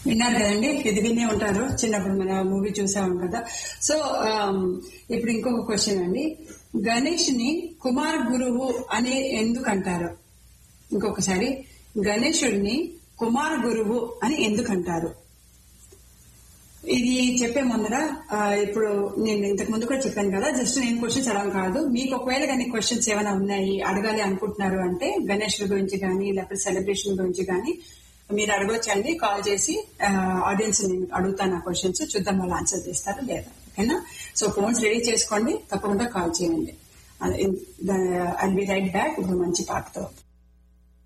విన్నారు కదండి ఇది వినే ఉంటారు చిన్నప్పుడు మన మూవీ చూసాం కదా సో ఆమ్, ఇప్పుడు ఇంకొక క్వశ్చన్ అండి గణేష్ ని కుమార్ గురువు అని ఎందుకు అంటారు ఇంకొకసారి గణేశుడిని కుమార్ గురువు అని ఎందుకు అంటారు ఇది చెప్పే ముందర ఆ, ఇప్పుడు నేను ఇంతకు ముందు కూడా చెప్పాను కదా జస్ట్ నేను క్వశ్చన్స్ అడగడం కాదు మీకు ఒకవేళ కానీ క్వశ్చన్స్ ఏమైనా ఉన్నాయి అడగాలి అనుకుంటున్నారు అంటే గణేష్ గురించి కానీ లేకపోతే సెలబ్రేషన్ గురించి కానీ మీరు అడగొచ్చండి కాల్ చేసి ఆడియన్స్ నేను అడుగుతాను ఆ క్వశ్చన్స్ చూద్దాం వాళ్ళు ఆన్సర్ చేస్తారు లేదా ఓకేనా సో ఫోన్స్ రెడీ చేసుకోండి తప్పకుండా కాల్ చేయండి ఐ బి రైట్ బ్యాక్ ఇప్పుడు మంచి పాటతో